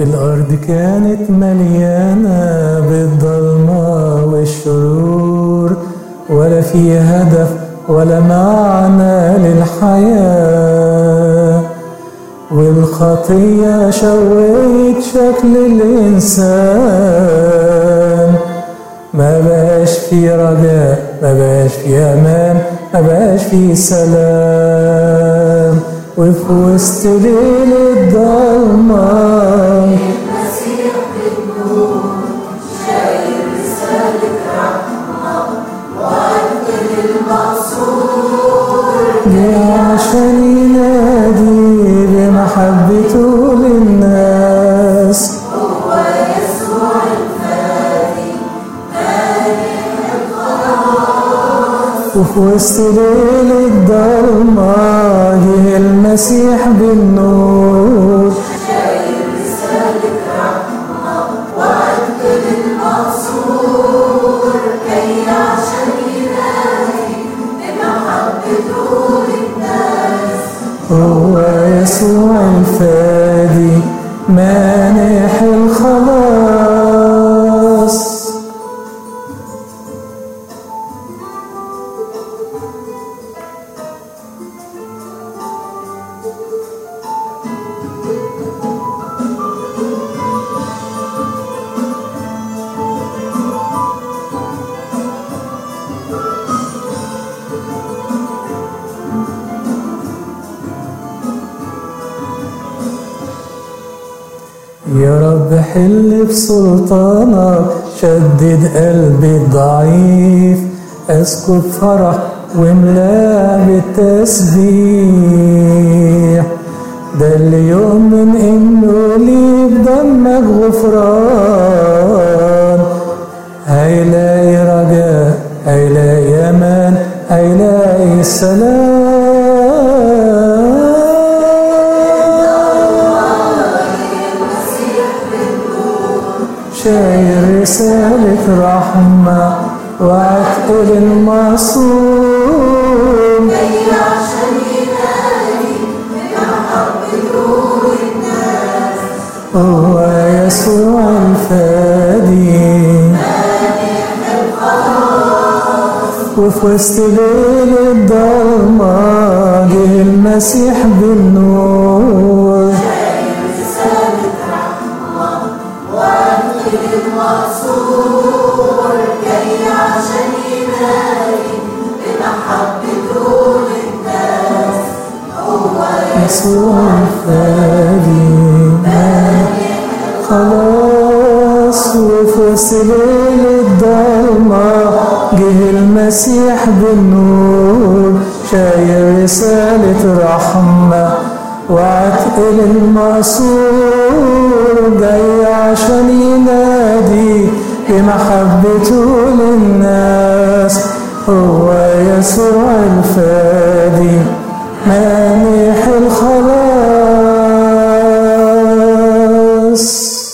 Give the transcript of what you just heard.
الأرض كانت مليانة بالظلمة والشرور ولا في هدف ولا معنى للحياة والخطية شويت شكل الإنسان ما بقاش في رجاء ما بقاش في أمان ما بقاش في سلام وفي وسط ليل الضلمة جه عشان ينادي بمحبته للناس وفي وسط ليل الضلمة جه المسيح بالنور هو يسوع الفادي مانح الخلاص يا رب حل بسلطانك شدد قلبي الضعيف اسكب فرح واملاه بالتسبيح ده اللي يؤمن انه ليه بدمك غفران هيلاقي رجاء هيلاقي امان هيلاقي سلام شايل رسالة رحمة وعتق المصوم هو يسوع الفادي وفي وسط ليل الضلمة جه المسيح بالنور يسوع الفادي خلاص وفي وسط ليل الضلمة جه المسيح بالنور شايل رسالة رحمة وعتق للمقصور جاي عشان ينادي بمحبته للناس هو يسوع الفادي مانح الخلاص